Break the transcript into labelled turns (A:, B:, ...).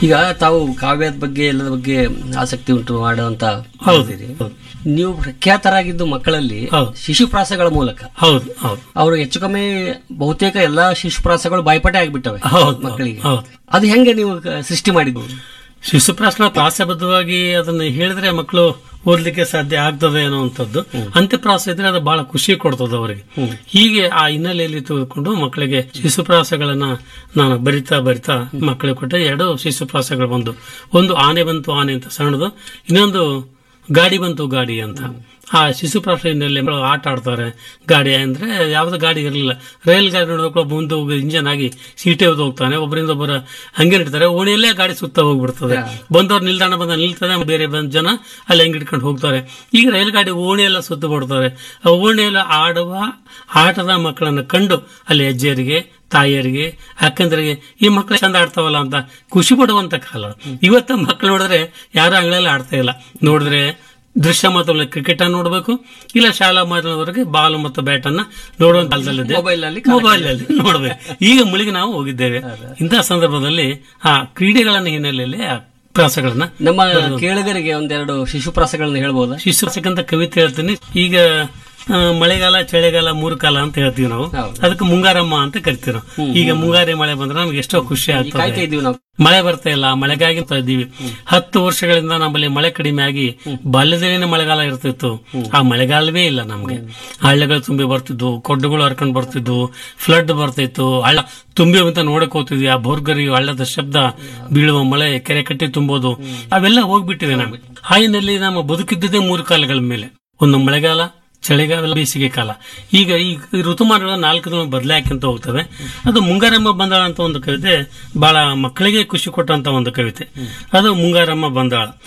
A: ಈಗ ತಾವು ಕಾವ್ಯದ ಬಗ್ಗೆ ಎಲ್ಲದ ಬಗ್ಗೆ ಆಸಕ್ತಿ ಉಂಟು ಮಾಡುವಂತ
B: ಹೌದು ಹೌದು
A: ನೀವು ಪ್ರಖ್ಯಾತರಾಗಿದ್ದು ಮಕ್ಕಳಲ್ಲಿ
B: ಹೌದು.
A: ಶಿಶುಪ್ರಾಸಗಳ ಮೂಲಕ
B: ಹೌದು ಹೌದು
A: ಅವರು ಹೆಚ್ಚು ಕಮ್ಮಿ ಬಹುತೇಕ ಎಲ್ಲಾ ಶಿಶುಪ್ರಾಸಗಳು ಬಾಯ್ಪಾಠ ಆಗ್ಬಿಟ್ಟವೆ
B: ಹೌದು
A: ಮಕ್ಕಳಿಗೆ
B: ಹೌದು
A: ಅದು ಹೆಂಗೆ ನೀವು ಕ- ಸೃಷ್ಟಿ ಮಾಡಿದ್ದು
B: ಶಿಶುಪ್ರಾಸನ ಪ್ರಾಸಬದ್ಧವಾಗಿ ಅದನ್ನ ಹೇಳಿದ್ರೆ ಮಕ್ಕಳು ಓದ್ಲಿಕ್ಕೆ ಸಾಧ್ಯ ಆಗ್ತದೆ ಅನ್ನುವಂಥದ್ದು ಅಂತ್ಯಪ್ರಾಸ ಇದ್ರೆ ಅದು ಬಹಳ ಖುಷಿ ಕೊಡ್ತದೆ ಅವರಿಗೆ ಹೀಗೆ ಆ ಹಿನ್ನೆಲೆಯಲ್ಲಿ ತೆಗೆದುಕೊಂಡು ಮಕ್ಕಳಿಗೆ ಶಿಶುಪ್ರಾಸಗಳನ್ನ ನಾನು ಬರಿತಾ ಬರಿತಾ ಮಕ್ಕಳಿಗೆ ಕೊಟ್ಟೆ ಎರಡು ಶಿಶುಪ್ರಾಸಗಳು ಬಂದು ಒಂದು ಆನೆ ಬಂತು ಆನೆ ಅಂತ ಸಣ್ಣದು ಇನ್ನೊಂದು ಗಾಡಿ ಬಂತು ಗಾಡಿ ಅಂತ ಆ ಶಿಶುಪ್ರಾಸ ಹಿನ್ನೆಲೆ ಮಕ್ಕಳು ಆಟ ಆಡ್ತಾರೆ ಗಾಡಿ ಅಂದ್ರೆ ಯಾವ್ದು ಗಾಡಿ ಇರಲಿಲ್ಲ ರೈಲ್ ಗಾಡಿ ನೋಡಬೇಕು ಮುಂದೆ ಹೋಗಿ ಇಂಜನ್ ಆಗಿ ಸೀಟೆ ಹೊತ್ತು ಹೋಗ್ತಾನೆ ಒಬ್ಬರಿಂದ ಒಬ್ಬರ ಹಂಗೆ ಇಡ್ತಾರೆ ಓಣಿಯಲ್ಲೇ ಗಾಡಿ ಸುತ್ತ ಹೋಗ್ಬಿಡ್ತದೆ ಬಂದವ್ರು ನಿಲ್ದಾಣ ಬಂದ ನಿಲ್ತದೆ ಬೇರೆ ಬಂದ ಜನ ಅಲ್ಲಿ ಹೆಂಗ್ ಇಟ್ಕೊಂಡು ಹೋಗ್ತಾರೆ ಈಗ ರೈಲ್ ಗಾಡಿ ಓಣಿ ಎಲ್ಲ ಸುತ್ತ ಬಿಡ್ತಾರೆ ಆ ಓಣಿಯೆಲ್ಲ ಆಡುವ ಆಟದ ಮಕ್ಕಳನ್ನ ಕಂಡು ಅಲ್ಲಿ ಅಜ್ಜಿಯರಿಗೆ ತಾಯಿಯರಿಗೆ ಅಕ್ಕಂದರಿಗೆ ಈ ಮಕ್ಕಳು ಚಂದ ಆಡ್ತಾವಲ್ಲ ಅಂತ ಖುಷಿ ಪಡುವಂತ ಕಾಲ ಇವತ್ತು ಮಕ್ಕಳು ನೋಡಿದ್ರೆ ಯಾರು ಅಂಗಳಲ್ಲಿ ಆಡ್ತಾ ಇಲ್ಲ ನೋಡಿದ್ರೆ ದೃಶ್ಯ ಮಾತ್ರ ಕ್ರಿಕೆಟ್ ಅನ್ನು ನೋಡಬೇಕು ಇಲ್ಲ ಶಾಲಾ ಮಾಧ್ಯಮದವರೆಗೆ ಬಾಲ್ ಮತ್ತು ಬ್ಯಾಟ್ ಅನ್ನ ನೋಡುವಂತ ಕಾಲದಲ್ಲಿದೆ
A: Mobile ಅಲ್ಲಿ
B: ಮೊಬೈಲ್ ಅಲ್ಲಿ ನೋಡ್ಬೇಕು ಈಗ ಮುಳಿಗೆ ನಾವು ಹೋಗಿದ್ದೇವೆ ಇಂತಹ ಸಂದರ್ಭದಲ್ಲಿ ಆ ಕ್ರೀಡೆಗಳನ್ನ ಹಿನ್ನೆಲೆಯಲ್ಲಿ ಆ ಪ್ರಾಸಗಳನ್ನ
A: ನಮ್ಮ ಕೇಳುಗರಿಗೆ ಒಂದೆರಡು ಶಿಶುಪ್ರಾಸಗಳನ್ನ ಹೇಳ್ಬೋದಾ
B: ಶಿಶುಪ್ರಾಸಕ್ಕಂತ ಕವಿತೆ ಹೇಳ್ತೀನಿ ಈಗ ಆ, ಮಳೆಗಾಲ ಚಳಿಗಾಲ ಮೂರು ಕಾಲ ಅಂತ ಹೇಳ್ತೀವಿ ನಾವು
A: ಹೌದು.
B: ಅದಕ್ಕೆ ಮುಂಗಾರಮ್ಮ ಅಂತ ಕರಿತೀವಿ ನಾವು ಈಗ ಮುಂಗಾರಿ ಮಳೆ ಬಂದ್ರೆ ನಮ್ಗೆ ಎಷ್ಟೋ ಖುಷಿ
A: ಕಾಯ್ತಾ
B: ಆಗ್ತದೆ
A: ಇದೀವಿ ನಾವು
B: ಮಳೆ ಬರ್ತಾ ಇಲ್ಲ ಮಳೆಗಾಗಿ ಅಂತ ಇದ್ದೀವಿ ಹತ್ತು ವರ್ಷಗಳಿಂದ ನಮ್ಮಲ್ಲಿ ಮಳೆ ಕಡಿಮೆ ಆಗಿ ಬಾಲ್ಯದಲ್ಲಿನೇ ಮಳೆಗಾಲ ಇರ್ತಿತ್ತು ಆ ಮಳೆಗಾಲವೇ ಇಲ್ಲ ನಮ್ಗೆ ಹಳ್ಳಗಳು ತುಂಬಿ ಬರ್ತಿದ್ವು ಕೊಡ್ಡುಗಳು ಹರ್ಕೊಂಡು ಬರ್ತಿದ್ವು ಫ್ಲಡ್ ಬರ್ತಿತ್ತು ಹಳ್ಳ ತುಂಬಿ ಅಂತ ನೋಡಕ್ ಹೋಗ್ತಿದ್ವಿ ಆ ಬೋರ್ಗರಿ ಹಳ್ಳದ ಶಬ್ದ ಬೀಳುವ ಮಳೆ ಕೆರೆ ಕಟ್ಟಿ ತುಂಬೋದು ಅವೆಲ್ಲ ಹೋಗ್ಬಿಟ್ಟಿವೆ ನಮ್ಗೆ ಹಾಯಿನಲ್ಲಿ ನಮ್ಮ ಬದುಕಿದ್ದದೇ ಮೂರು ಕಾಲಗಳ ಮೇಲೆ ಒಂದು ಮಳೆಗಾಲ ಚಳಿಗಾಲ ಬೇಸಿಗೆ ಕಾಲ ಈಗ ಈ ಋತುಮಾನಗಳ ನಾಲ್ಕು ದಿನ ಬದಲಾಯ್ಕೊಂತ ಹೋಗ್ತವೆ ಅದು ಮುಂಗಾರಮ್ಮ ಬಂದಾಳ ಅಂತ ಒಂದು ಕವಿತೆ ಬಹಳ ಮಕ್ಕಳಿಗೆ ಖುಷಿ ಕೊಟ್ಟಂತ ಒಂದು ಕವಿತೆ ಅದು ಮುಂಗಾರಮ್ಮ ಬಂದಾಳ